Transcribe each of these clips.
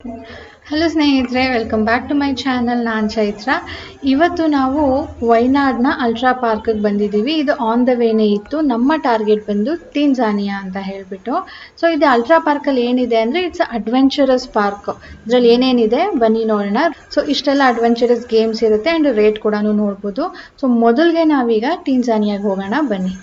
Hello ಸ್ನೇಹಿತರೆ welcome back to my channel ನಾನು ಚೈತ್ರ ಇವತ್ತು ನಾವು ವೈನಾಡ್ನ ಅಲ್ಟ್ರಾ ಪಾರ್ಕ್ಗೆ ಬಂದಿದ್ದೀವಿ ಇದು ಆನ್ ದ ವೇನೇ ಇತ್ತು ನಮ್ಮ ಟಾರ್ಗೆಟ್ ಬಂದು ತೀನ್ಜಾನಿಯಾ ಅಂತ ಹೇಳಿಬಿಟ್ಟು ಸೊ ಇದು ಅಲ್ಟ್ರಾ ಪಾರ್ಕಲ್ಲಿ ಏನಿದೆ ಅಂದರೆ ಇಟ್ಸ್ ಅಡ್ವೆಂಚರಸ್ ಪಾರ್ಕ್ ಇದರಲ್ಲಿ ಏನೇನಿದೆ ಬನ್ನಿ ನೋಡೋಣ ಸೊ ಇಷ್ಟೆಲ್ಲ ಅಡ್ವೆಂಚರಸ್ ಗೇಮ್ಸ್ ಇರುತ್ತೆ ಆ್ಯಂಡ್ ರೇಟ್ ಕೂಡ ನೋಡ್ಬೋದು ಸೊ ಮೊದಲಿಗೆ ನಾವೀಗ ತೀನ್ಜಾನಿಯಾಗೆ ಹೋಗೋಣ ಬನ್ನಿ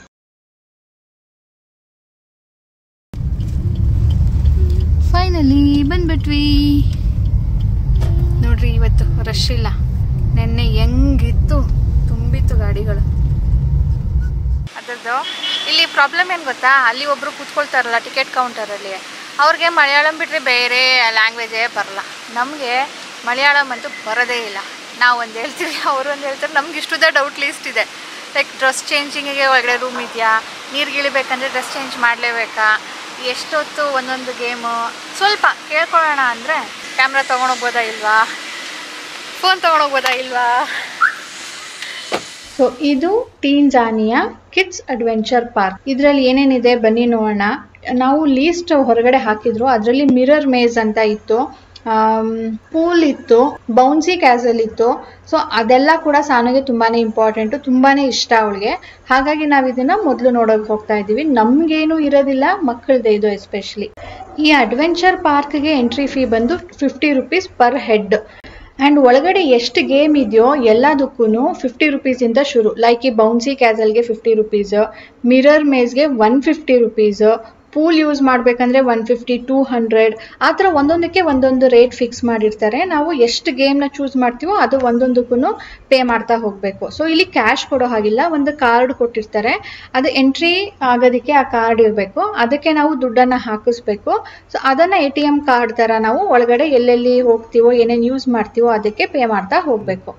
ಫೈನಲಿ ಬಂದ್ಬಿಟ್ವಿ ನೋಡ್ರಿ ಇವತ್ತು ರಶ್ ಇಲ್ಲ ನಿನ್ನೆ ಹೆಂಗಿತ್ತು ತುಂಬಿತ್ತು ಗಾಡಿಗಳು ಅದರದ್ದು ಇಲ್ಲಿ ಪ್ರಾಬ್ಲಮ್ ಏನು ಗೊತ್ತಾ ಅಲ್ಲಿ ಒಬ್ರು ಕೂತ್ಕೊಳ್ತಾರಲ್ಲ ಟಿಕೆಟ್ ಕೌಂಟರಲ್ಲಿ ಅವ್ರಿಗೆ ಮಲಯಾಳಂ ಬಿಟ್ಟರೆ ಬೇರೆ ಲ್ಯಾಂಗ್ವೇಜೇ ಬರಲ್ಲ ನಮಗೆ ಮಲಯಾಳಂ ಅಂತೂ ಬರೋದೇ ಇಲ್ಲ ನಾವು ಒಂದು ಹೇಳ್ತೀವಿ ಅವರು ಒಂದು ಹೇಳ್ತಾರೆ ನಮ್ಗೆ ಇಷ್ಟುದ ಡೌಟ್ ಲೀಸ್ಟ್ ಇದೆ ಲೈಕ್ ಡ್ರೆಸ್ ಚೇಂಜಿಂಗಿಗೆ ಒಳಗಡೆ ರೂಮ್ ಇದೆಯಾ ನೀರಿಗೆ ಇಳಿಬೇಕಂದ್ರೆ ಡ್ರೆಸ್ ಚೇಂಜ್ ಮಾಡಲೇಬೇಕಾ ಎಷ್ಟೊತ್ತು ಒಂದೊಂದು ಗೇಮು ಸ್ವಲ್ಪ ಕೇಳ್ಕೊಳ್ಳೋಣ ಅಂದರೆ ಕ್ಯಾಮ್ರಾ ತೊಗೊಂಡೋಗ್ಬೋದಾ ಇಲ್ವಾ ಫೋನ್ ತೊಗೊಂಡೋಗ್ಬೋದಾ ಇಲ್ವಾ ಸೊ ಇದು ಟೀನ್ ಜಾನಿಯಾ ಕಿಡ್ಸ್ ಅಡ್ವೆಂಚರ್ ಪಾರ್ಕ್ ಇದರಲ್ಲಿ ಏನೇನಿದೆ ಬನ್ನಿ ನೋಡೋಣ ನಾವು ಲೀಸ್ಟ್ ಹೊರಗಡೆ ಹಾಕಿದ್ರು ಅದರಲ್ಲಿ ಮಿರರ್ ಮೇಜ್ ಅಂತ ಇತ್ತು ಪೂಲ್ ಇತ್ತು ಬೌನ್ಸಿ ಕ್ಯಾಸಲ್ ಇತ್ತು ಸೊ ಅದೆಲ್ಲ ಕೂಡ ಸಾನುಗೆ ತುಂಬಾನೇ ಇಂಪಾರ್ಟೆಂಟು ತುಂಬಾನೇ ಇಷ್ಟ ಅವಳಿಗೆ ಹಾಗಾಗಿ ನಾವು ಇದನ್ನ ಮೊದಲು ನೋಡೋಕೆ ಹೋಗ್ತಾ ಇದ್ದೀವಿ ನಮ್ಗೇನು ಇರೋದಿಲ್ಲ ಮಕ್ಕಳದೇ ಇದು ಎಸ್ಪೆಷಲಿ ಈ ಅಡ್ವೆಂಚರ್ ಪಾರ್ಕ್ಗೆ ಎಂಟ್ರಿ ಫೀ ಬಂದು fifty rupees per head and ಒಳಗಡೆ ಎಷ್ಟು ಗೇಮ್ ಇದೆಯೋ ಎಲ್ಲದಕ್ಕೂ ಫಿಫ್ಟಿ ರುಪೀಸಿಂದ ಶುರು ಲೈಕ್ ಈ ಬೌನ್ಸಿ ಕ್ಯಾಸಲ್ಗೆ ಫಿಫ್ಟಿ ರುಪೀಸ್ ಮಿರರ್ ಮೇಜ್ಗೆ one fifty rupees pool use ಮಾಡಬೇಕಂದ್ರೆ ಒನ್ ಫಿಫ್ಟಿ ಟೂ ಹಂಡ್ರೆಡ್ ಆ ಥರ ಒಂದೊಂದಕ್ಕೆ ಒಂದೊಂದು ರೇಟ್ ಫಿಕ್ಸ್ ಮಾಡಿರ್ತಾರೆ ನಾವು ಎಷ್ಟು ಗೇಮ್ನ ಚೂಸ್ ಮಾಡ್ತೀವೋ ಅದು ಒಂದೊಂದಕ್ಕೂ ಪೇ ಮಾಡ್ತಾ ಹೋಗಬೇಕು ಸೊ ಇಲ್ಲಿ ಕ್ಯಾಶ್ ಕೊಡೋ ಹಾಗಿಲ್ಲ ಒಂದು ಕಾರ್ಡ್ ಕೊಟ್ಟಿರ್ತಾರೆ ಅದು ಎಂಟ್ರಿ ಆಗೋದಕ್ಕೆ ಆ ಕಾರ್ಡ್ ಇರಬೇಕು ಅದಕ್ಕೆ ನಾವು ದುಡ್ಡನ್ನು ಹಾಕಿಸ್ಬೇಕು ಸೊ ಅದನ್ನು ಎ ಟಿ ಎಮ್ ಕಾರ್ಡ್ ಥರ ನಾವು ಒಳಗಡೆ ಎಲ್ಲೆಲ್ಲಿ ಹೋಗ್ತೀವೋ ಏನೇನು ಯೂಸ್ ಮಾಡ್ತೀವೋ ಅದಕ್ಕೆ ಪೇ ಮಾಡ್ತಾ ಹೋಗಬೇಕು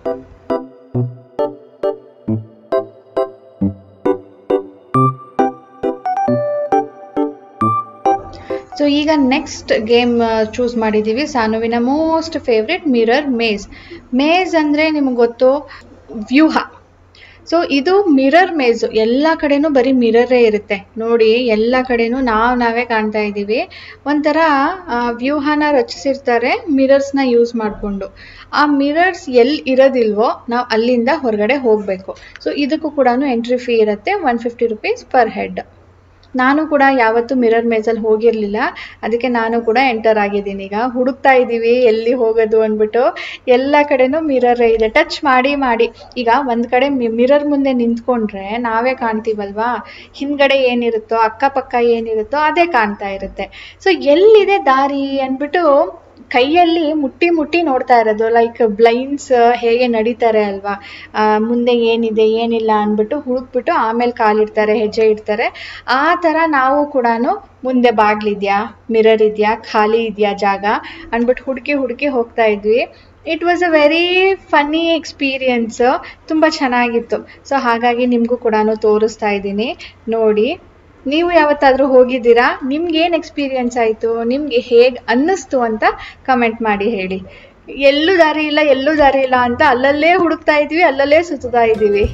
ಸೊ ಈಗ ನೆಕ್ಸ್ಟ್ ಗೇಮ್ ಚೂಸ್ ಮಾಡಿದ್ದೀವಿ ಸಾನುವಿನ most favourite mirror maze maze ಅಂದರೆ ನಿಮ್ಗೆ ಗೊತ್ತು ವ್ಯೂಹ ಸೊ ಇದು ಮಿರರ್ ಮೇಜು ಎಲ್ಲ ಕಡೆನೂ ಬರೀ ಮಿರರೇ ಇರುತ್ತೆ ನೋಡಿ ಎಲ್ಲ ಕಡೆನೂ ನಾವು ನಾವೇ ಕಾಣ್ತಾ ಇದ್ದೀವಿ ಒಂಥರ ವ್ಯೂಹನ ರಚಿಸಿರ್ತಾರೆ ಮಿರರ್ಸ್ನ ಯೂಸ್ ಮಾಡಿಕೊಂಡು ಆ ಮಿರರ್ಸ್ ಎಲ್ಲಿ ಇರೋದಿಲ್ವೋ ನಾವು ಅಲ್ಲಿಂದ ಹೊರಗಡೆ ಹೋಗಬೇಕು ಸೊ ಇದಕ್ಕೂ ಕೂಡ ಎಂಟ್ರಿ ಫೀ ಇರುತ್ತೆ one fifty rupees per head ನಾನು ಕೂಡ ಯಾವತ್ತೂ ಮಿರರ್ ಮೇಜಲ್ಲಿ ಹೋಗಿರಲಿಲ್ಲ ಅದಕ್ಕೆ ನಾನು ಕೂಡ ಎಂಟರ್ ಆಗಿದ್ದೀನಿ ಈಗ ಹುಡುಕ್ತಾ ಇದ್ದೀವಿ ಎಲ್ಲಿ ಹೋಗೋದು ಅಂದ್ಬಿಟ್ಟು ಎಲ್ಲ ಕಡೆನೂ ಮಿರರ್ ಇದೆ ಟಚ್ ಮಾಡಿ ಮಾಡಿ ಈಗ ಒಂದು ಕಡೆ ಮಿರರ್ ಮುಂದೆ ನಿಂತ್ಕೊಂಡ್ರೆ ನಾವೇ ಕಾಣ್ತೀವಲ್ವಾ ಹಿಂದ್ಗಡೆ ಏನಿರುತ್ತೋ ಅಕ್ಕಪಕ್ಕ ಏನಿರುತ್ತೋ ಅದೇ ಕಾಣ್ತಾ ಇರುತ್ತೆ ಸೊ ಎಲ್ಲಿದೆ ದಾರಿ ಅಂದ್ಬಿಟ್ಟು ಕೈಯಲ್ಲಿ ಮುಟ್ಟಿ ಮುಟ್ಟಿ ನೋಡ್ತಾ ಇರೋದು ಲೈಕ್ ಬ್ಲೈಂಡ್ಸ್ ಹೇಗೆ ನಡೀತಾರೆ ಅಲ್ವಾ ಮುಂದೆ ಏನಿದೆ ಏನಿಲ್ಲ ಅಂದ್ಬಿಟ್ಟು ಹುಡುಕ್ಬಿಟ್ಟು ಆಮೇಲೆ ಕಾಲಿಡ್ತಾರೆ ಹೆಜ್ಜೆ ಇಡ್ತಾರೆ ಆ ಥರ ನಾವು ಕೂಡ ಮುಂದೆ ಬಾಗ್ಲಿದ್ಯಾ ಮಿರರ್ ಇದೆಯಾ ಖಾಲಿ ಇದೆಯಾ ಜಾಗ ಅಂದ್ಬಿಟ್ಟು ಹುಡುಕಿ ಹುಡುಕಿ ಹೋಗ್ತಾ ಇದ್ವಿ it was a very funny experience ತುಂಬ ಚೆನ್ನಾಗಿತ್ತು ಸೊ ಹಾಗಾಗಿ ನಿಮಗೂ ಕೂಡ ತೋರಿಸ್ತಾ ಇದ್ದೀನಿ ನೋಡಿ ನೀವು ಯಾವತ್ತಾದರೂ ಹೋಗಿದ್ದೀರಾ ನಿಮ್ಗೆ ಏನು ಎಕ್ಸ್ಪೀರಿಯನ್ಸ್ ಆಯಿತು ನಿಮಗೆ ಹೇಗೆ ಅನ್ನಿಸ್ತು ಅಂತ ಕಮೆಂಟ್ ಮಾಡಿ ಹೇಳಿ ಎಲ್ಲೂ ದಾರಿ ಇಲ್ಲ ಎಲ್ಲೂ ದಾರಿ ಇಲ್ಲ ಅಂತ ಅಲ್ಲಲ್ಲೇ ಹುಡುಕ್ತಾ ಇದ್ವಿ ಅಲ್ಲಲ್ಲೇ ಸುತ್ತಾ ಇದ್ದೀವಿ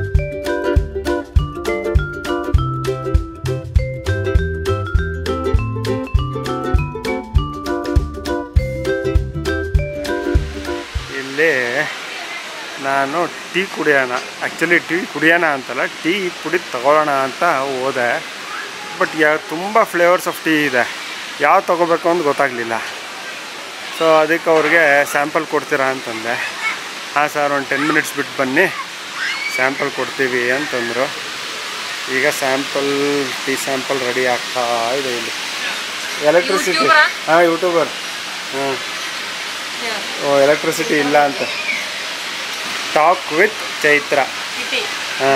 ಇಲ್ಲಿ ನಾನು ಟೀ ಕುಡಿಯೋಣ ಆ್ಯಕ್ಚುಲಿ ಟೀ ಕುಡಿಯೋಣ ಅಂತಲ್ಲ ಟೀ ಪುಡಿ ತಗೊಳ್ಳೋಣ ಅಂತ ಹೋದೆ ಬಟ್ ಯಾ ತುಂಬ ಫ್ಲೇವರ್ಸ್ ಆಫ್ ಟೀ ಇದೆ ಯಾವ ತೊಗೋಬೇಕು ಅಂತ ಗೊತ್ತಾಗಲಿಲ್ಲ ಸೊ ಅದಕ್ಕೆ ಅವ್ರಿಗೆ ಸ್ಯಾಂಪಲ್ ಕೊಡ್ತೀರಾ ಅಂತಂದೆ ಹಾಂ ಸರ್ ಒಂದು ಟೆನ್ ಮಿನಿಟ್ಸ್ ಬಿಟ್ಟು ಬನ್ನಿ ಸ್ಯಾಂಪಲ್ ಕೊಡ್ತೀವಿ ಅಂತಂದರು ಈಗ ಸ್ಯಾಂಪಲ್ ಟೀ ಸ್ಯಾಂಪಲ್ ರೆಡಿ ಆಗ್ತಾ ಇದೆ ಇಲ್ಲಿ ಎಲೆಕ್ಟ್ರಿಸಿಟಿ ಹಾಂ ಯೂಟ್ಯೂಬರ್ ಹ್ಞೂ ಓ ಎಲೆಕ್ಟ್ರಿಸಿಟಿ ಇಲ್ಲ ಅಂತ ಟಾಕ್ ವಿತ್ ಚೈತ್ರ ಹಾಂ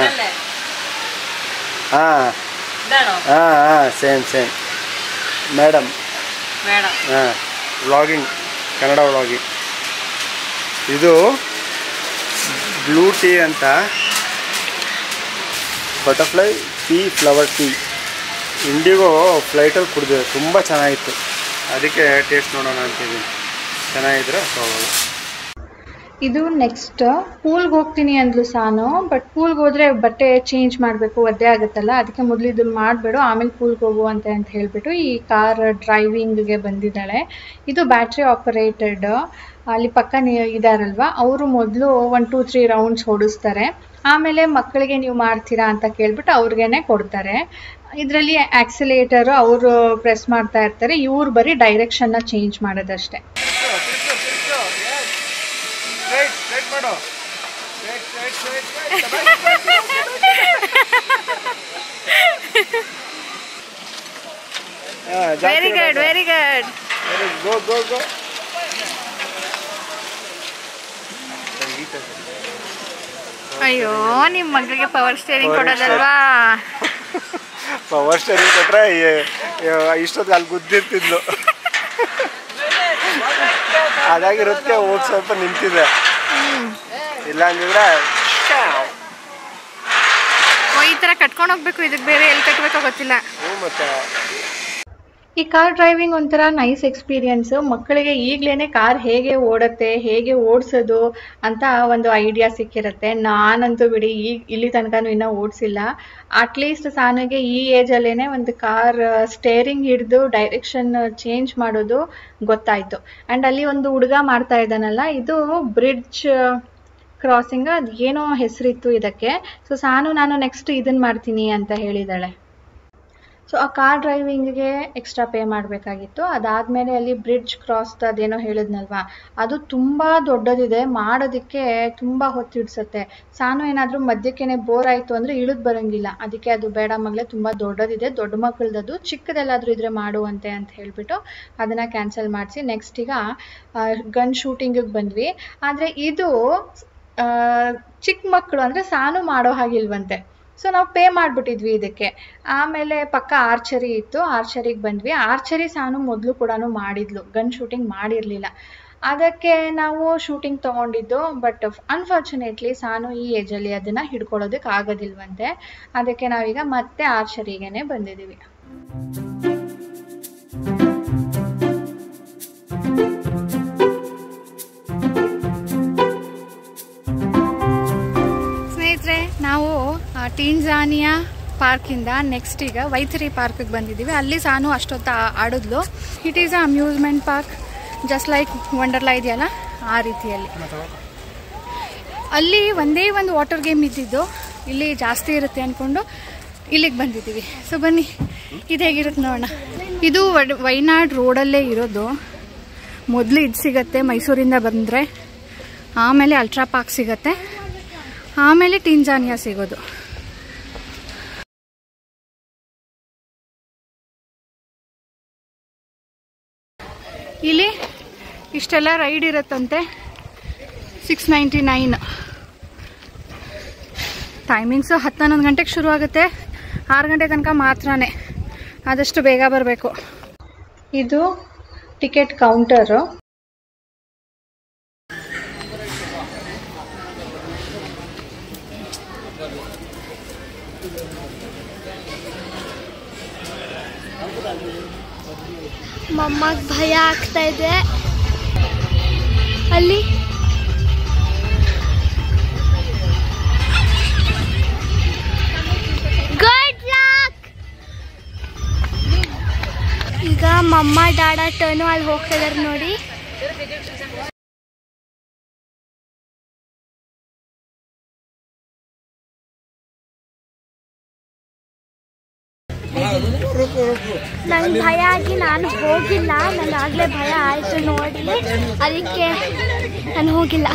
ಹಾಂ ಹಾಂ ಹಾಂ ಸೇಮ್ ಸೇಮ್ ಮೇಡಮ್ ಹಾಂ ವ್ಲಾಗಿಂಗ್ ಕನ್ನಡ ವ್ಲಾಗಿಂಗ್ ಇದು ಬ್ಲೂ ಟೀ ಅಂತ butterfly tea flower tea Indigo ಫ್ಲೈಟಲ್ಲಿ ಕುಡಿದಿದೆ ತುಂಬ ಚೆನ್ನಾಗಿತ್ತು ಅದಕ್ಕೆ ಟೇಸ್ಟ್ ನೋಡೋಣ ಅಂತಿದ್ದೀನಿ ಚೆನ್ನಾಗಿದ್ರೆ ತೊಗೊಳ್ಳೋದು ಇದು ನೆಕ್ಸ್ಟ್ ಪೂಲ್ಗೆ ಹೋಗ್ತೀನಿ ಅಂದ್ಲು ಸಾನು ಬಟ್ ಪೂಲ್ಗೆ ಹೋದ್ರೆ ಬಟ್ಟೆ ಚೇಂಜ್ ಮಾಡಬೇಕು ಒದ್ದೆ ಆಗುತ್ತಲ್ಲ ಅದಕ್ಕೆ ಮೊದಲು ಇದನ್ನ ಮಾಡಬೇಡು ಆಮೇಲೆ ಪೂಲ್ಗೆ ಹೋಗುವಂತೆ ಅಂತ ಹೇಳ್ಬಿಟ್ಟು ಈ ಕಾರ್ ಡ್ರೈವಿಂಗ್ಗೆ ಬಂದಿದ್ದಾಳೆ ಇದು ಬ್ಯಾಟ್ರಿ ಆಪರೇಟೆಡ್ ಅಲ್ಲಿ ಪಕ್ಕ ನೀ- ಇದಾರಲ್ವಾ ಅವರು ಮೊದಲು ಒನ್ ಟೂ ತ್ರೀ ರೌಂಡ್ಸ್ ಓಡಿಸ್ತಾರೆ ಆಮೇಲೆ ಮಕ್ಕಳಿಗೆ ನೀವು ಮಾಡ್ತೀರಾ ಅಂತ ಕೇಳ್ಬಿಟ್ಟು ಅವ್ರಿಗೇನೆ ಕೊಡ್ತಾರೆ ಇದರಲ್ಲಿ ಆಕ್ಸಿಲೇಟರ್ ಅವರು ಪ್ರೆಸ್ ಮಾಡ್ತಾ ಇರ್ತಾರೆ ಇವ್ರು ಬರೀ ಡೈರೆಕ್ಷನ್ನ ಚೇಂಜ್ ಮಾಡೋದಷ್ಟೇ ಸ್ಟ್ರೈಟ್ ಸ್ಟ್ರೈಟ್ ಮಾಡು straight straight straight very good very good go go go ಅಯ್ಯೋ ನಿಮ್ಮ ಮಗಳಿಗೆ ಪವರ್ ಸ್ಟೇರಿಂಗ್ ಕೊಡೋದಲ್ವಾ ಪವರ್ ಸ್ಟೇರಿಂಗ್ ಕೊಟ್ರೆ ಇಷ್ಟೊತ್ತಿಗೆ ಅಲ್ಲಿ ಗುದ್ದಿರ್ತಿದ್ಲು ಅದಾಗಿರುತ್ತೆ ಹೋಗಿ ಸ್ವಲ್ಪ ನಿಂತಿದೆ ಇಲ್ಲ ಅಂದಿದ್ರೆ ಓ ಈ ಥರ ಕಟ್ಕೊಂಡು ಹೋಗ್ಬೇಕು ಇದಕ್ಕೆ ಬೇರೆ ಎಲ್ಲಿ ಕಟ್ಟಬೇಕೋ ಗೊತ್ತಿಲ್ಲ ಹ್ಞೂ ಮತ್ತೆ ಈ ಕಾರ್ ಡ್ರೈವಿಂಗ್ ಒಂಥರ ನೈಸ್ ಎಕ್ಸ್ಪೀರಿಯನ್ಸ್ ಮಕ್ಕಳಿಗೆ ಈಗ್ಲೇನೆ ಕಾರ್ ಹೇಗೆ ಓಡತ್ತೆ ಹೇಗೆ ಓಡಿಸೋದು ಅಂತ ಒಂದು ಐಡಿಯಾ ಸಿಕ್ಕಿರುತ್ತೆ ನಾನಂತೂ ಬಿಡಿ ಈಗ ಇಲ್ಲಿ ತನಕನೂ ಇನ್ನೂ ಓಡಿಸಿಲ್ಲ ಅಟ್ಲೀಸ್ಟ್ ಸಾನಿಗೆ ಈ ಏಜಲ್ಲೇನೆ ಒಂದು ಕಾರ್ ಸ್ಟೇರಿಂಗ್ ಹಿಡಿದು ಡೈರೆಕ್ಷನ್ ಚೇಂಜ್ ಮಾಡೋದು ಗೊತ್ತಾಯ್ತು ಆ್ಯಂಡ್ ಅಲ್ಲಿ ಒಂದು ಹುಡುಗ ಮಾಡ್ತಾ ಇದ್ದಾನಲ್ಲ ಇದು ಬ್ರಿಡ್ಜ್ ಕ್ರಾಸಿಂಗ್ ಅದು ಏನೋ ಹೆಸರಿತ್ತು ಇದಕ್ಕೆ ಸೊ ಸಾನು ನಾನು ನೆಕ್ಸ್ಟ್ ಇದನ್ನ ಮಾಡ್ತೀನಿ ಅಂತ ಹೇಳಿದಾಳೆ ಸೊ ಆ ಕಾರ್ ಡ್ರೈವಿಂಗ್ಗೆ ಎಕ್ಸ್ಟ್ರಾ ಪೇ ಮಾಡಬೇಕಾಗಿತ್ತು ಅದಾದಮೇಲೆ ಅಲ್ಲಿ ಬ್ರಿಡ್ಜ್ ಕ್ರಾಸ್ ಅದೇನೋ ಹೇಳಿದ್ನಲ್ವಾ ಅದು ತುಂಬ ದೊಡ್ಡದಿದೆ ಮಾಡೋದಕ್ಕೆ ತುಂಬ ಹೊತ್ತಿಡ್ಸತ್ತೆ ಸಾನು ಏನಾದರೂ ಮಧ್ಯಕ್ಕೇನೆ ಬೋರ್ ಆಯಿತು ಅಂದರೆ ಇಳಿದು ಬರೋಂಗಿಲ್ಲ ಅದಕ್ಕೆ ಅದು ಬೇಡ ಮಗಳೇ ತುಂಬ ದೊಡ್ಡದಿದೆ ದೊಡ್ಡ ಮಕ್ಕಳದದು ಚಿಕ್ಕದೆಲ್ಲಾದರೂ ಇದ್ರೆ ಮಾಡುವಂತೆ ಅಂತ ಹೇಳಿಬಿಟ್ಟು ಅದನ್ನು ಕ್ಯಾನ್ಸಲ್ ಮಾಡಿಸಿ ನೆಕ್ಸ್ಟ್ ಈಗ ಗನ್ ಶೂಟಿಂಗಿಗೆ ಬಂದ್ವಿ ಆದರೆ ಇದು ಆ, ಚಿಕ್ಕ ಮಕ್ಕಳು ಅಂದರೆ ಸಾನು ಮಾಡೋ ಹಾಗಿಲ್ವಂತೆ ಸೊ ನಾವು ಪೇ ಮಾಡಿಬಿಟ್ಟಿದ್ವಿ ಇದಕ್ಕೆ ಆಮೇಲೆ ಪಕ್ಕ ಆರ್ಚರಿ ಇತ್ತು ಆರ್ಚರಿಗೆ ಬಂದ್ವಿ ಆರ್ಚರಿ ಸಾನು ಮೊದಲು ಕೂಡ ಮಾಡಿದ್ಲು ಗನ್ ಶೂಟಿಂಗ್ ಮಾಡಿರಲಿಲ್ಲ ಅದಕ್ಕೆ ನಾವು ಶೂಟಿಂಗ್ ತೊಗೊಂಡಿದ್ದು ಬಟ್ ಅನ್ಫಾರ್ಚುನೇಟ್ಲಿ ಸಾನು ಈ ಏಜಲ್ಲಿ ಅದನ್ನು ಹಿಡ್ಕೊಳ್ಳೋದಕ್ಕೆ ಆಗೋದಿಲ್ವಂತೆ ಅದಕ್ಕೆ ನಾವೀಗ ಮತ್ತೆ ಆರ್ಚರಿಗೇನೆ ಬಂದಿದ್ದೀವಿ ಸ್ನೇಹಿತರೆ ನಾವು ಟೀನ್ಜಾನಿಯಾ ಪಾರ್ಕಿಂದ ನೆಕ್ಸ್ಟ್ ಈಗ ವೈಥರಿ ಪಾರ್ಕಿಗೆ ಬಂದಿದ್ದೀವಿ ಅಲ್ಲಿ ಸಾನು ಅಷ್ಟೊತ್ತು ಆ- ಆಡಿದ್ಲು it is a amusement park just like Wonderla ಇದೆಯಲ್ಲ ಆ ರೀತಿಯಲ್ಲಿ ಅಲ್ಲಿ ಒಂದೇ ಒಂದು ವಾಟರ್ ಗೇಮ್ ಇದ್ದಿದ್ದು ಇಲ್ಲಿ ಜಾಸ್ತಿ ಇರುತ್ತೆ ಅಂದ್ಕೊಂಡು ಇಲ್ಲಿಗೆ ಬಂದಿದ್ದೀವಿ ಸೊ ಬನ್ನಿ ಇದು ಹೇಗಿರುತ್ತೆ ನೋಡೋಣ ಇದು ವಡ್- ವೈನಾಡ್ ರೋಡಲ್ಲೇ ಇರೋದು ಮೊದಲು ಇದು ಸಿಗತ್ತೆ ಮೈಸೂರಿಂದ ಬಂದರೆ ಆಮೇಲೆ ಅಲ್ಟ್ರಾ ಪಾರ್ಕ್ ಸಿಗತ್ತೆ ಆಮೇಲೆ ಟಿಂಜಾನಿಯಾ ಸಿಗೋದು ಇಲ್ಲಿ ಇಷ್ಟೆಲ್ಲ ರೈಡ್ ಇರುತ್ತಂತೆ ಸಿಕ್ಸ್ ನೈಂಟಿ ನೈನ್ ಟೈಮಿಂಗ್ಸು ಹತ್ತು ಹನ್ನೊಂದು ಗಂಟೆಗೆ ಶುರು ಆಗುತ್ತೆ ಆರು ಗಂಟೆ ತನಕ ಮಾತ್ರನೇ ಆದಷ್ಟು ಬೇಗ ಬರಬೇಕು ಇದು ಟಿಕೆಟ್ ಕೌಂಟರು ಮಮ್ಮಗೆ ಭಯ ಆಗ್ತಾ ಇದೆ ಅಲ್ಲಿ ಗುಡ್ ಲಕ್ ಈಗ ಮಮ್ಮ ಡಾಡ ಟರ್ನು ಅಲ್ಲಿ ಹೋಗ್ತಾ ಇದಾರೆ ನೋಡಿ ನಂಗೆ ಭಯ ಆಗಿ ನಾನು ಹೋಗಿಲ್ಲ ನಂಗೆ ಆಗಲೇ ಭಯ ಆಯಿತು ನೋಡಿ ಅದಕ್ಕೆ ನಾನು ಹೋಗಿಲ್ಲ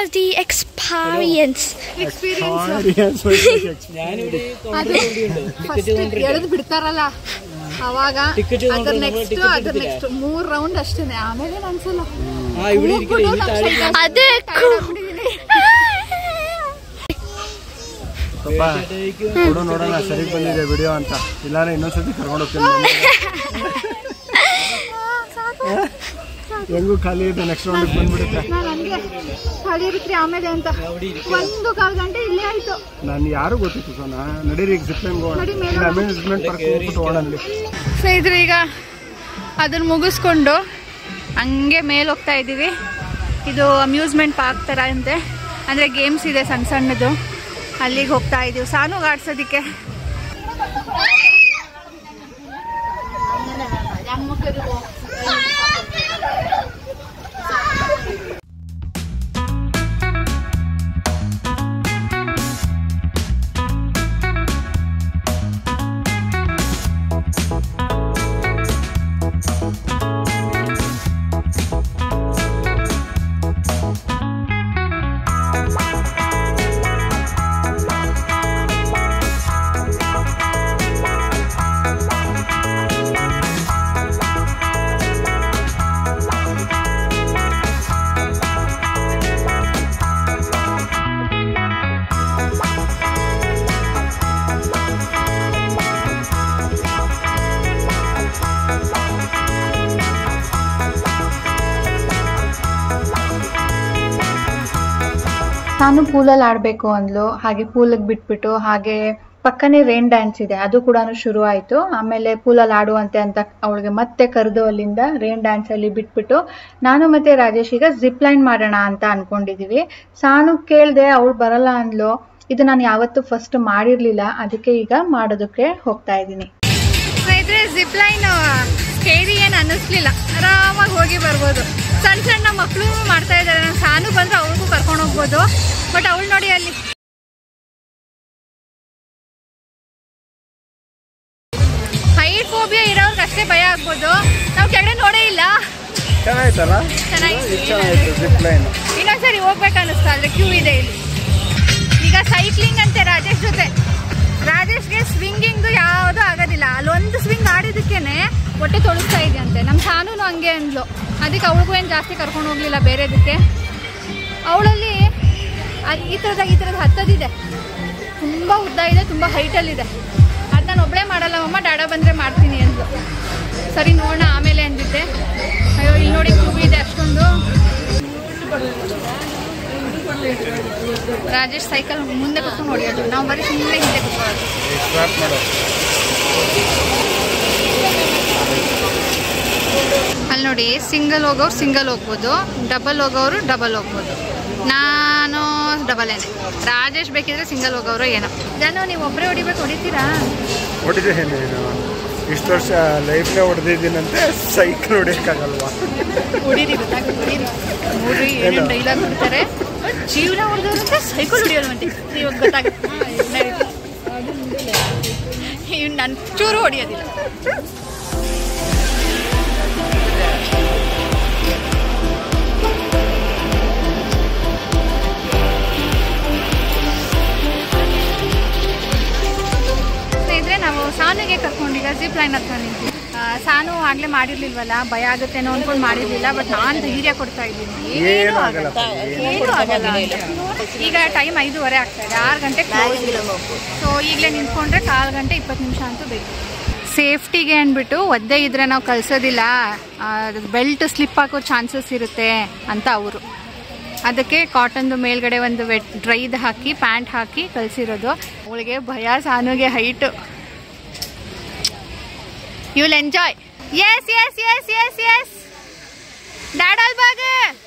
ದಿ ಎಕ್ಸ್ಪೀರಿಯನ್ಸ್ ಎಕ್ಸ್ಪೀರಿಯನ್ಸ್ ಅದು ಫಸ್ಟ್ ಎಳೆದು ಬಿಡ್ತಾರಲ್ಲ ಅವಾಗ ಅದ್ರ ನೆಕ್ಸ್ಟ್ ಅದ್ರ ನೆಕ್ಸ್ಟ್ ಮೂರ್ ರೌಂಡ್ ಅಷ್ಟೇನೆ ಆಮೇಲೆ ಅನ್ಸಲ್ಲ ಹೋಗ್ಬಿಟ್ಟು ನಮ್ side ಅಲ್ಲಿ ಅದೇ ಪಾಪ ಕೊಡು ನೋಡೋಣ ಸರಿ ಬಂದಿದೆ ವಿಡಿಯೋ ಅಂತ ಇಲ್ಲಾಂದ್ರೆ ಇನ್ನೊಂದ್ಸತಿ ಕರ್ಕೊಂಡು ಹೋಗ್ತೀನಿ ಹೆಂಗೂ ಖಾಲಿ ಇದೆ ನೆಕ್ಸ್ಟ್ ರೌಂಡಿಗೆ ಬಂದ್ಬಿಡುತ್ತೆ ನಾನ್ ಹಂಗೆ ಖಾಲಿ ಇರುತ್ತೆ ಆಮೇಲೆ ಅಂತ ಒಂದು ಕಾಲ್ ಗಂಟೆ ಇಲ್ಲೇ ಆಯ್ತು ನಾನು ಯಾರು ಗೊತ್ತಿತ್ತು ಸೋನಾ ನಡೀರಿ ಈಗ ಜಿಪ್ ಲೈನ್ಗೆ ಹೋಗೋಣ ನಡಿ ಮೇಲೆ ಇಲ್ಲ ಅಮ್ಯೂಸ್ಮೆಂಟ್ ಪಾರ್ಕ್ ಹೋಗ್ಬಿಟ್ಟು ಹೋಗೋಣ ಅಲ್ಲಿ ಸ್ನೇಹಿತರೆ ಈಗ ಅದನ್ನ ಮುಗಿಸ್ಕೊಂಡು ಹಂಗೆ ಮೇಲೆ ಹೋಗ್ತಾ ಇದ್ದೀವಿ ಇದು ಅಮ್ಯೂಸ್ಮೆಂಟ್ ಪಾರ್ಕ್ ಥರ ಅಂತೆ ಅಂದರೆ ಗೇಮ್ಸ್ ಇದೆ ಸಣ್ಣ ಸಣ್ಣದು ಅಲ್ಲಿಗೆ ಹೋಗ್ತಾ ಇದ್ದೀವಿ ಸಾನು ಆಡ್ಸೋದಕ್ಕೆ ನಾನು ಪೂಲಲ್ಲಿ ಆಡಬೇಕು ಅಂದ್ಲು ಹಾಗೆ ಪೂಲಿಗೆ ಬಿಟ್ಬಿಟ್ಟು ಹಾಗೆ ಪಕ್ಕನೇ ರೇನ್ ಡ್ಯಾನ್ಸ್ ಇದೆ ಅದು ಕೂಡ ಶುರು ಆಯಿತು ಆಮೇಲೆ ಪೂಲಲ್ಲಿ ಆಡುವಂತೆ ಅಂತ ಅವಳಿಗೆ ಮತ್ತೆ ಕರೆದು ಅಲ್ಲಿಂದ ರೇನ್ ಡ್ಯಾನ್ಸ್ ಅಲ್ಲಿ ಬಿಟ್ಬಿಟ್ಟು ನಾನು ಮತ್ತೆ ರಾಜೇಶ್ ಈಗ ಜಿಪ್ ಲೈನ್ ಮಾಡೋಣ ಅಂತ ಅನ್ಕೊಂಡಿದೀವಿ ಸಾನು ಕೇಳ್ದೆ ಅವಳು ಬರಲ್ಲ ಅಂದ್ಲು ಇದು ನಾನು ಯಾವತ್ತೂ ಫಸ್ಟ್ ಮಾಡಿರ್ಲಿಲ್ಲ ಅದಕ್ಕೆ ಈಗ ಮಾಡೋದಕ್ಕೆ ಹೋಗ್ತಾ ಇದ್ದೀನಿ ಸ್ನೇಹಿತರೆ ಜಿಪ್ ಲೈನ್ ಸ್ಕೇರಿ ಏನು ಅನ್ನಿಸ್ಲಿಲ್ಲ ಆರಾಮಾಗಿ ಹೋಗಿ ಬರ್ಬೋದು ಸಣ್ಣ ಸಣ್ಣ ಮಕ್ಕಳು ಮಾಡ್ತಾ ಇದ್ದಾರೆ ನಾನು ಸಾನು ಬಂದ್ರೆ ಅವ್ರಿಗೂ ಕರ್ಕೊಂಡು ಹೋಗ್ಬೋದು ಬಟ್ ಅವಳು ನೋಡಿ ಅಲ್ಲಿ ಹೈಟ್ ಫೋಬಿಯಾ ಇರೋರ್ಗೆ ಅಷ್ಟೇ ಭಯ ಆಗ್ಬೋದು ನಾವು ಕೆಳಗಡೆ ನೋಡೇ ಇಲ್ಲ ಚೆನ್ನಾಯ್ತಲ್ಲ ಚೆನ್ನಾಗಿ ಚೆನ್ನಾಯ್ತು ಜಿಪ್ ಲೈನ್ ಇನ್ನೊಂದ್ಸರಿ ಹೋಗ್ಬೇಕು ಅನ್ನಿಸ್ತಾ ಅಂದ್ರೆ ಕ್ಯೂ ಇದೆ ಇಲ್ಲಿ ಈಗ ಸೈಕ್ಲಿಂಗ್ ಅಂತೆ ರಾಜೇಶ್ ಜೊತೆ ರಾಜೇಶ್ಗೆ ಸ್ವಿಂಗಿಂಗ್ ಯಾವುದೂ ಆಗೋದಿಲ್ಲ ಅಲ್ಲೊಂದು ಸ್ವಿಂಗ್ ಆಡಿದಕ್ಕೇನೆ ಹೊಟ್ಟೆ ತೊಳಸ್ತಾ ಇದೆಯಂತೆ ನಮ್ಮ ಸಾನೂನು ಹಂಗೆ ಅಂದ್ಲು ಅದಕ್ಕೆ ಅವಳಿಗೂ ಏನು ಜಾಸ್ತಿ ಕರ್ಕೊಂಡು ಹೋಗ್ಲಿಲ್ಲ ಬೇರೆದಕ್ಕೆ ಅವಳಲ್ಲಿ ಈ ಥರದಾಗ ಈ ಥರದ್ದು ಹತ್ತದಿದೆ ತುಂಬ ಉದ್ದ ಇದೆ ತುಂಬ ಹೈಟಲ್ಲಿದೆ ಅದು ನಾನು ಒಬ್ಬಳೇ ಮಾಡಲ್ಲ ಮಮ್ಮ ಡಾಡ ಬಂದರೆ ಮಾಡ್ತೀನಿ ಅಂದ್ಲು ಸರಿ ನೋಡೋಣ ಆಮೇಲೆ ಅಂದಿದ್ದೆ ಅಯ್ಯೋ ಇಲ್ಲಿ ನೋಡಿ ಕ್ಯೂ ಇದೆ ಅಷ್ಟೊಂದು ರಾಜೇಶ್ ಸೈಕಲ್ ಮುಂದೆ ಕೂತ್ಕೊಂಡು ಹೊಡಿಯೋದು ನಾವು ಬರೀ ಸುಮ್ಮನೆ ಹಿಂದೆ ಕೂತ್ಕೊಳ್ಳೋದು ಸ್ಟಾರ್ಟ್ ಮಾಡು ಅಲ್ಲಿ ನೋಡಿ ಸಿಂಗಲ್ ಹೋಗೋರು ಸಿಂಗಲ್ ಹೋಗ್ಬೋದು ಡಬಲ್ ಹೋಗೋರು ಡಬಲ್ ಹೋಗ್ಬೋದು ನಾನು ಡಬಲ್ ಏನೆ ರಾಜೇಶ್ ಬೇಕಿದ್ರೆ ಸಿಂಗಲ್ ಹೋಗೋರು ಏನೋ ನಾನು ನೀವು ಒಬ್ಬರೇ ಹೊಡಿಬೇಕು ಹೊಡಿತೀರಾ ಹೊಡಿದೆ ನೀನು ಇಷ್ಟು ವರ್ಷ ಲೈಫ್ನೇ ಹೊಡೆದಿದ್ದೀನಂತೆ ಸೈಕಲ್ ಹೊಡಿಯೋಕ್ಕಾಗಲ್ವಾ ಹೊಡೀರಿ ಗೊತ್ತಾಗುತ್ತೆ ಹೊಡೀರಿ ನೋಡ್ರಿ ಏನೇನು ಡೈಲಾಗ್ ಬಿಡ್ತಾರೆ ಜೀವನ ಹೊಡೆದವ್ರಂತೆ ಸೈಕಲ್ ಹೊಡಿಯೋಲ್ವಂತೆ ಇವಾಗ ಗೊತ್ತಾಗುತ್ತೆ ಇವ್ನು ನನ್ನ ಚೂರು ಹೊಡಿಯೋದಿಲ್ಲ ಸ್ನೇಹಿತರೆ ನಾವು ಸಾನುಗೆ ಕರ್ಕೊಂಡೀಗ ಜಿಪ್ ಲೈನ್ ಹತ್ರ ನಿಂತೀವಿ ಆ, ಸಾನು ಆಗ್ಲೇ ಮಾಡಿರ್ಲಿಲ್ವಲ್ಲ ಭಯ ಆಗುತ್ತೇನೋ ಅನ್ಕೊಂಡು ಮಾಡಿರ್ಲಿಲ್ಲ ಬಟ್ ನಾನು ಧೈರ್ಯ ಕೊಡ್ತಾ ಇದ್ದೀನಿ ಏನೂ ಆಗಲ್ಲ ಏನೂ ಆಗಲ್ಲ ಅಂತ. ಈಗ ಟೈಮ್ ಐದೂವರೆ ಆಗ್ತಾ ಇದೆ ಆರು ಗಂಟೆ ಸೊ ಈಗಲೇ ನಿಂತ್ಕೊಂಡ್ರೆ ಕಾಲು ಗಂಟೆ ಇಪ್ಪತ್ತು ನಿಮಿಷ ಅಂತೂ ಬೇಕು ಸೇಫ್ಟಿಗೆ ಅಂದ್ಬಿಟ್ಟು ಒದ್ದೆ ಇದ್ರೆ ನಾವು ಕಳ್ಸೋದಿಲ್ಲ ಬೆಲ್ಟ್ ಸ್ಲಿಪ್ ಆಗೋ ಚಾನ್ಸಸ್ ಇರುತ್ತೆ ಅಂತ ಅವರು ಅದಕ್ಕೆ ಕಾಟನ್ದು ಮೇಲ್ಗಡೆ ಒಂದು ವೆಟ್ ಡ್ರೈದ್ ಹಾಕಿ ಪ್ಯಾಂಟ್ ಹಾಕಿ ಕಳಿಸಿರೋದು ಅವಳಿಗೆ ಭಯ ಸಾನುಗೆ height you will enjoy yes yes yes yes yes ಡ್ಯಾಡಲ್ ಬಾಗ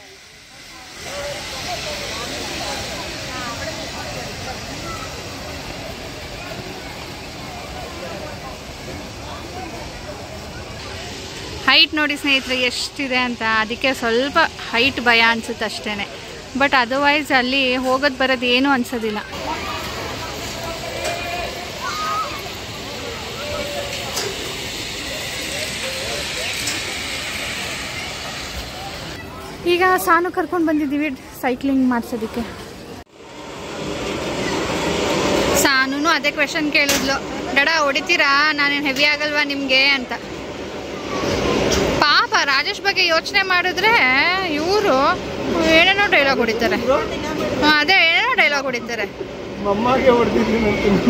ಹೈಟ್ ನೋಡಿ ಸ್ನೇಹಿತರೆ ಎಷ್ಟಿದೆ ಅಂತ ಅದಕ್ಕೆ ಸ್ವಲ್ಪ ಹೈಟ್ ಭಯ ಅನ್ಸುತ್ತೆ ಅಷ್ಟೇ ಬಟ್ ಅದರ್ವೈಸ್ ಅಲ್ಲಿ ಹೋಗೋದು ಬರೋದು ಏನೂ ಅನ್ಸೋದಿಲ್ಲ ಈಗ ಸಾನು ಕರ್ಕೊಂಡು ಬಂದಿದ್ದೀವಿ ಸೈಕ್ಲಿಂಗ್ ಮಾಡಿಸೋದಕ್ಕೆ ಸಾನು ಅದೇ ಕ್ವೆಶನ್ ಕೇಳಿದ್ಲು ಡಡ ಹೊಡಿತೀರಾ ನಾನೇನು ಹೆವಿ ಆಗಲ್ವಾ ನಿಮಗೆ ಅಂತ ಪಾಪ ರಾಜೇಶ್ ಬಗ್ಗೆ ಯೋಚನೆ ಮಾಡಿದ್ರೆ ಇವರು ಏನೇನೋ ಡೈಲಾಗ್ ಹೊಡಿತಾರೆ ಹಾ, ಅದೇ ಏನೇನೋ ಡೈಲಾಗ್ ಹೊಡಿತಾರೆ ಮಮ್ಮಗೆ ಹೊಡೆದಿದ್ದೀನಿ ಅಂತೀನಿ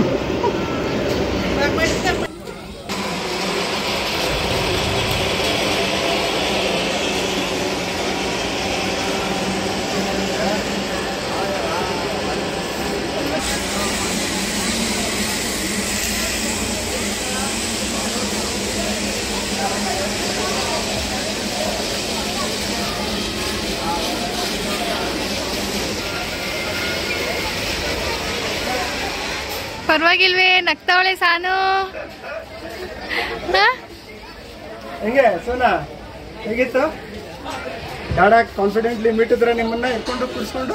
ಪರವಾಗಿಲ್ವೇ ನಗ್ತಾವಳೆ ಸಾನು ಹಾ? ಹೆಂಗೆ ಸೋನಾ ಹೇಗಿತ್ತು ಗಾಡ ಕಾನ್ಫಿಡೆಂಟ್ಲಿ ಮೀಟಿದ್ರೆ ನಿಮ್ಮನ್ನ ಎತ್ಕೊಂಡು ಕುಡಿಸ್ಕೊಂಡು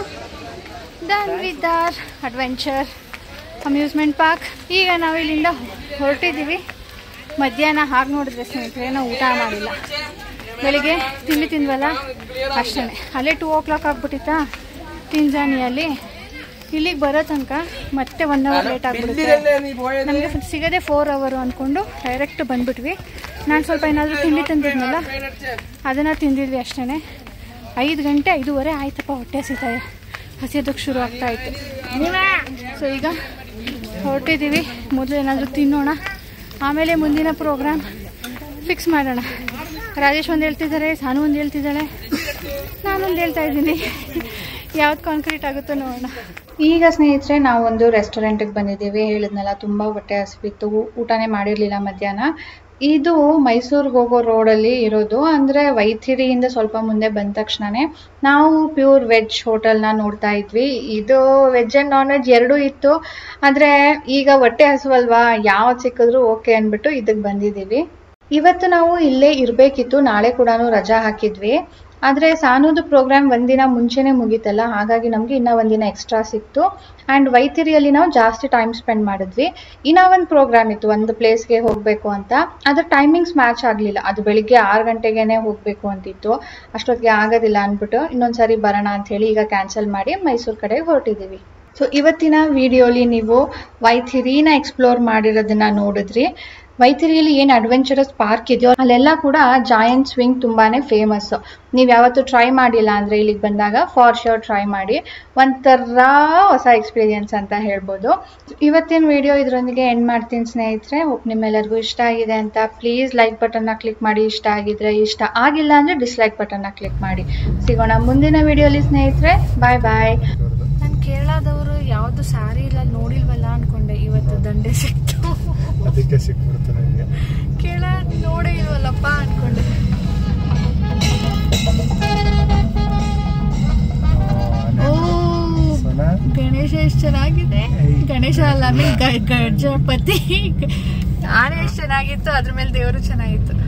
done with our adventure amusement park ಈಗ ನಾವು ಇಲ್ಲಿಂದ ಹೊರಟಿದ್ದೀವಿ ಮಧ್ಯಾಹ್ನ ಹಾಗೆ ನೋಡಿದ್ರೆ ಸ್ನೇಹಿತರೆ ನಾವು ಊಟ ಮಾಡಿಲ್ಲ ಬೆಳಿಗ್ಗೆ ತಿಂಡಿ ತಿಂದ್ವಲ್ಲ ಅಷ್ಟೇ ಅಲ್ಲೇ ಟೂ ಓ ಕ್ಲಾಕ್ ಆಗ್ಬಿಟ್ಟಿತ್ತಾ ತಿಂಜಾನಿಯಲ್ಲಿ ಇಲ್ಲಿಗೆ ಬರೋ ತನಕ ಮತ್ತೆ ಒನ್ ಅವರ್ ಲೇಟ್ ಆಗ್ಬಿಡುತ್ತೆ ನಮಗೆ ಸಿಗದೆ ಫೋರ್ ಅವರು ಅಂದ್ಕೊಂಡು ಡೈರೆಕ್ಟ್ ಬಂದ್ಬಿಟ್ವಿ ನಾನು ಸ್ವಲ್ಪ ಏನಾದರೂ ತಿಂಡಿ ತಂದಿದ್ನಲ್ಲ ಅದನ್ನು ತಿಂದಿದ್ವಿ ಅಷ್ಟೇ ಐದು ಗಂಟೆ ಐದೂವರೆ ಆಯ್ತಪ್ಪ ಹೊಟ್ಟೆ ಹಸಿತಾಯ ಹಸಿಯೋದಕ್ಕೆ ಶುರು ಆಗ್ತಾ ಇತ್ತು ಸೊ ಈಗ ಹೊರಟಿದ್ದೀವಿ ಮೊದಲು ಏನಾದರೂ ತಿನ್ನೋಣ ಆಮೇಲೆ ಮುಂದಿನ ಪ್ರೋಗ್ರಾಮ್ ಫಿಕ್ಸ್ ಮಾಡೋಣ ರಾಜೇಶ್ ಒಂದು ಹೇಳ್ತಿದ್ದಾರೆ ಸಾನು ಒಂದು ಹೇಳ್ತಿದ್ದಾಳೆ ನಾನೊಂದು ಹೇಳ್ತಾ ಇದ್ದೀನಿ ಯಾವ್ದು ಕಾಂಕ್ರೀಟ್ ಆಗುತ್ತೋ ನೋಡೋಣ ಈಗ ಸ್ನೇಹಿತರೆ ನಾವೊಂದು ರೆಸ್ಟೋರೆಂಟಿಗೆ ಬಂದಿದ್ದೀವಿ ಹೇಳಿದ್ನಲ್ಲ ತುಂಬ ಹೊಟ್ಟೆ ಹಸಿವಿತ್ತು ಊಟನೇ ಮಾಡಿರಲಿಲ್ಲ ಮಧ್ಯಾಹ್ನ ಇದು ಮೈಸೂರಿಗೆ ಹೋಗೋ ರೋಡಲ್ಲಿ ಇರೋದು ಅಂದರೆ ವೈಥಿರಿಯಿಂದ ಸ್ವಲ್ಪ ಮುಂದೆ ಬಂದ ತಕ್ಷಣನೇ ನಾವು ಪ್ಯೂರ್ ವೆಜ್ ಹೋಟೆಲ್ನ ನೋಡ್ತಾ ಇದ್ವಿ ಇದು ವೆಜ್ ಆ್ಯಂಡ್ ನಾನ್ ವೆಜ್ ಎರಡೂ ಇತ್ತು ಆದರೆ ಈಗ ಹೊಟ್ಟೆ ಹಸುವಲ್ವಾ ಯಾವ್ದು ಸಿಕ್ಕಿದ್ರು ಓಕೆ ಅಂದ್ಬಿಟ್ಟು ಇದಕ್ಕೆ ಬಂದಿದ್ದೀವಿ ಇವತ್ತು ನಾವು ಇಲ್ಲೇ ಇರಬೇಕಿತ್ತು ನಾಳೆ ಕೂಡ ರಜಾ ಹಾಕಿದ್ವಿ ಆದರೆ ಸಾನುದು ಪ್ರೋಗ್ರಾಮ್ ಒಂದಿನ ಮುಂಚೆನೇ ಮುಗೀತಲ್ಲ ಹಾಗಾಗಿ ನಮಗೆ ಇನ್ನೂ ಒಂದಿನ ಎಕ್ಸ್ಟ್ರಾ ಸಿಕ್ತು ಆ್ಯಂಡ್ ವೈತಿರಿಯಲ್ಲಿ ನಾವು ಜಾಸ್ತಿ ಟೈಮ್ ಸ್ಪೆಂಡ್ ಮಾಡಿದ್ವಿ ಇನ್ನೂ ಒಂದು ಪ್ರೋಗ್ರಾಮ್ ಇತ್ತು ಒಂದು ಪ್ಲೇಸ್ಗೆ ಹೋಗಬೇಕು ಅಂತ ಅದ್ರ ಟೈಮಿಂಗ್ಸ್ ಮ್ಯಾಚ್ ಆಗಲಿಲ್ಲ ಅದು ಬೆಳಿಗ್ಗೆ ಆರು ಗಂಟೆಗೇ ಹೋಗಬೇಕು ಅಂತಿತ್ತು ಅಷ್ಟೊತ್ತಿಗೆ ಆಗೋದಿಲ್ಲ ಅಂದ್ಬಿಟ್ಟು ಇನ್ನೊಂದು ಸಾರಿ ಬರೋಣ ಅಂತ ಹೇಳಿ ಈಗ ಕ್ಯಾನ್ಸಲ್ ಮಾಡಿ ಮೈಸೂರು ಕಡೆಗೆ ಹೊರಟಿದ್ದೀವಿ ಸೊ ಇವತ್ತಿನ ವಿಡಿಯೋಲಿ ನೀವು ವೈಥಿರಿನ ಎಕ್ಸ್ಪ್ಲೋರ್ ಮಾಡಿರೋದನ್ನ ನೋಡಿದ್ರಿ ವೈತಿರಿಯಲ್ಲಿ ಏನು ಅಡ್ವೆಂಚರಸ್ ಪಾರ್ಕ್ ಇದೆಯೋ ಅಲ್ಲೆಲ್ಲ ಕೂಡ ಜಾಯಂಟ್ ಸ್ವಿಂಗ್ ತುಂಬಾನೇ ಫೇಮಸ್ ನೀವು ಯಾವತ್ತೂ ಟ್ರೈ ಮಾಡಿಲ್ಲ ಅಂದರೆ ಇಲ್ಲಿಗೆ ಬಂದಾಗ ಫಾರ್ ಶ್ಯೂರ್ ಟ್ರೈ ಮಾಡಿ ಒಂಥರ ಹೊಸ ಎಕ್ಸ್ಪೀರಿಯನ್ಸ್ ಅಂತ ಹೇಳ್ಬೋದು ಇವತ್ತಿನ ವಿಡಿಯೋ ಇದರೊಂದಿಗೆ ಎಂಡ್ ಮಾಡ್ತೀನಿ ಸ್ನೇಹಿತರೆ ಹೋಪ್ ನಿಮ್ಮೆಲ್ಲರಿಗೂ ಇಷ್ಟ ಆಗಿದೆ ಅಂತ ಪ್ಲೀಸ್ ಲೈಕ್ ಬಟನ್ನ ಕ್ಲಿಕ್ ಮಾಡಿ ಇಷ್ಟ ಆಗಿದ್ರೆ ಇಷ್ಟ ಆಗಿಲ್ಲ ಅಂದರೆ ಡಿಸ್ಲೈಕ್ ಬಟನ್ನ ಕ್ಲಿಕ್ ಮಾಡಿ ಸಿಗೋಣ ಮುಂದಿನ ವಿಡಿಯೋಲಿ ಸ್ನೇಹಿತರೆ ಬಾಯ್ ಬಾಯ್ ನಾನು ಕೇರಳದವರು ಯಾವುದು ಸ್ಯಾರಿ ಇಲ್ಲ ನೋಡಿಲ್ವಲ್ಲ ಅನ್ಕೊಂಡೆ ಇವತ್ತು ದಂಡೆ ಸಿಕ್ತು ಅದಕ್ಕೆ ಸಿಕ್ಬಿಡ್ತು ನನಗೆ ಕೇಳ ನೋಡೇ ಇಲ್ವಲ್ಲಪ್ಪ ಅನ್ಕೊಂಡೆ ಓ ಸೋನಾ ಗಣೇಶ ಎಷ್ಟು ಚೆನ್ನಾಗಿದೆ ಗಣೇಶ ಅಲ್ಲ ಆಮೇಲೆ ಗಣಪತಿ ಆನೆ ಎಷ್ಟು ಚೆನ್ನಾಗಿತ್ತು ಅದ್ರ ಮೇಲೆ ದೇವರು ಚೆನ್ನಾಗಿತ್ತು